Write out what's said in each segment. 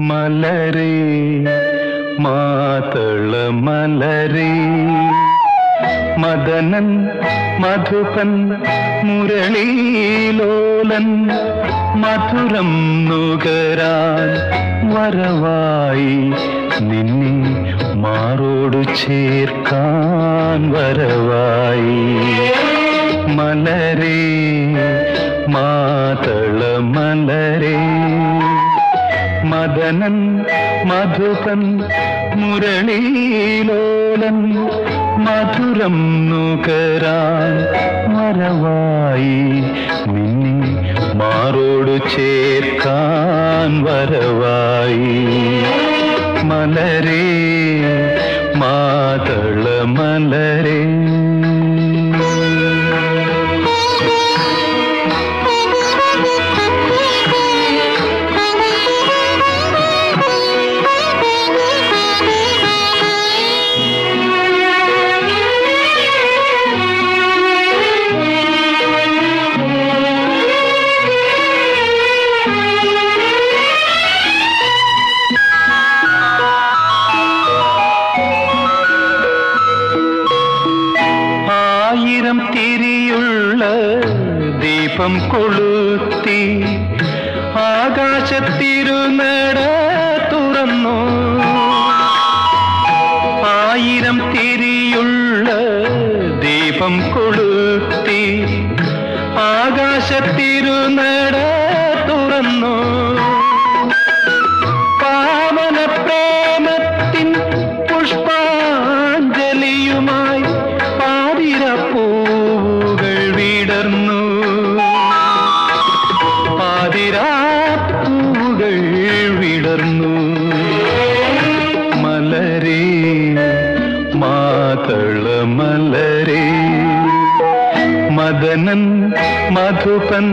മലരേ മാതള മലരേ മദനൻ മധുപൻ മുരളീലോലൻ മധുരം നുകരാൻ വരവായി നിന്നെ മാറോടു ചേർക്കാൻ വരവായി മലരേ മാതള മലരേ മദനൻ മധുപൻ മുരളീലോലൻ മധുരം നുകരാൻ വരവായി നിന്നെ മാറോട് ചേർക്കാൻ വരവായി മലരേ മാതള മലരേ ആയിരം തിരിയുള്ള ദീപം കൊളുത്തി ആകാശത്തിരുനട തുറന്നു ആയിരം തിരിയുള്ള ദീപം കൊളുത്തി ആകാശത്തിരുനട തുറന്നു പാവന പ്രേമത്തിൻ പുഷ്പാഞ്ജലിയുമായി പാതിര പൂവുകൾ വിടർന്നു പാതിരാ പൂവുകൾ വിടർന്നു മലരേ മാതള മലരേ മദനൻ മധുപൻ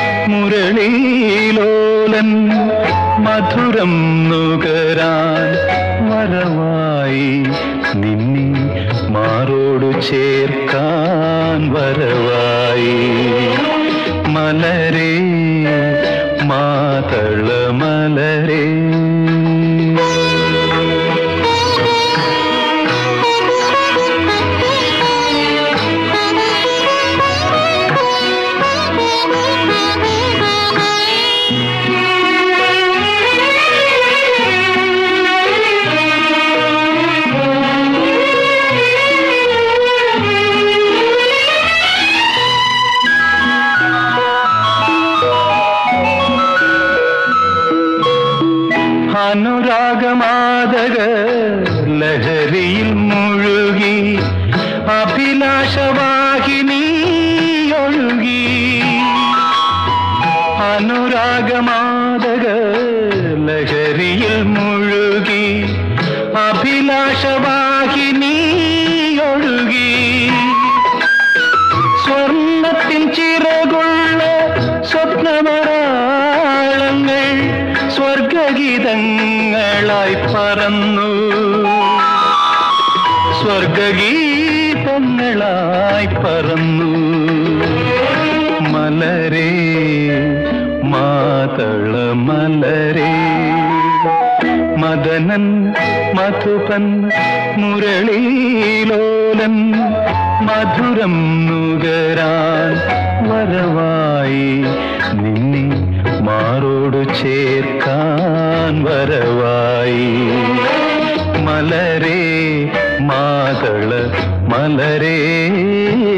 മുരളീലോലൻ മധുരം നുകരാൻ വരവായി നിന്നെ മാറോടു ചേർക്കാൻ വരവായി മലരേ മാതള മലരേ അനുരാഗമാതക ലഹരിയിൽ മുഴുകി അഭിലാഷവാഹിനി ഒഴുകി അനുരാഗമാതക ലഹരിയിൽ മുഴുകി അഭിലാഷവാഹിനി ഒഴുകി സ്വർണത്തിൻ ചിറകുള്ള സ്വപ്നമരാളങ്ങൾ സ്വർഗഗീതങ്ങളായി പറന്നു സ്വർഗഗീതങ്ങളായി പറന്നു മലരേ മാതള മലരേ മദനൻ മധുപൻ മുരളീലോലൻ മധുരം നുകരാൻ വരവായി നിന്നെ മാറോടു ചേർക്കാൻ വരവായി മലരേ മാതള മലരേ